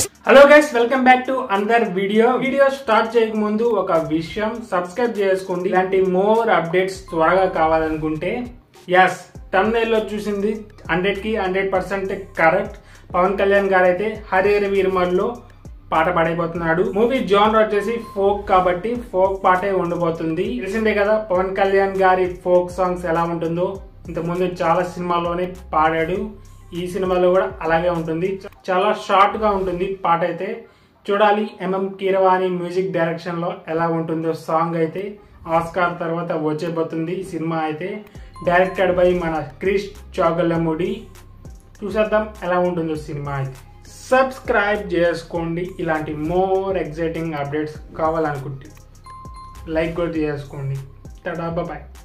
hello guys welcome back to అందర్ video video start చేయక ముందు ఒక విషయం సబ్స్క్రైబ్ చేసుకోండి ఇలాంటి మోర్ అప్డేట్స్ త్వరగా కావాలనుకుంటే ఎస్ లో చూసింది హండ్రెడ్ కి hundred percent correct Pawan Kalyan garu అయితే హరిహర వీరమల్లో పాట పాడైపోతున్నాడు మూవీ జోన్ వచ్చేసి ఫోక్ కాబట్టి ఫోక్ పాటే ఉండబోతుంది తెలిసిందే కదా పవన్ కళ్యాణ్ గారి ఫోక్ సాంగ్స్ ఎలా ఉంటుందో ఇంతకుముందు చాలా సినిమాల్లోనే పాడాడు ఈ సినిమాలో కూడా అలాగే ఉంటుంది చాలా షార్ట్ గా ఉంటుంది పాట అయితే చూడాలి ఎంఎం కీరవాణి మ్యూజిక్ డైరెక్షన్ లో ఎలా ఉంటుందో సాంగ్ అయితే ఆస్కార్ తర్వాత వచ్చేపోతుంది ఈ సినిమా అయితే డైరెక్టెడ్ బై మన క్రిష్ చాగల్లముడి చూసేద్దాం ఎలా ఉంటుందో సినిమా అయితే సబ్స్క్రైబ్ చేసుకోండి ఇలాంటి మోర్ ఎగ్జైటింగ్ అప్డేట్స్ కావాలనుకుంటే లైక్ కూడా చేసుకోండి టడా బాయ్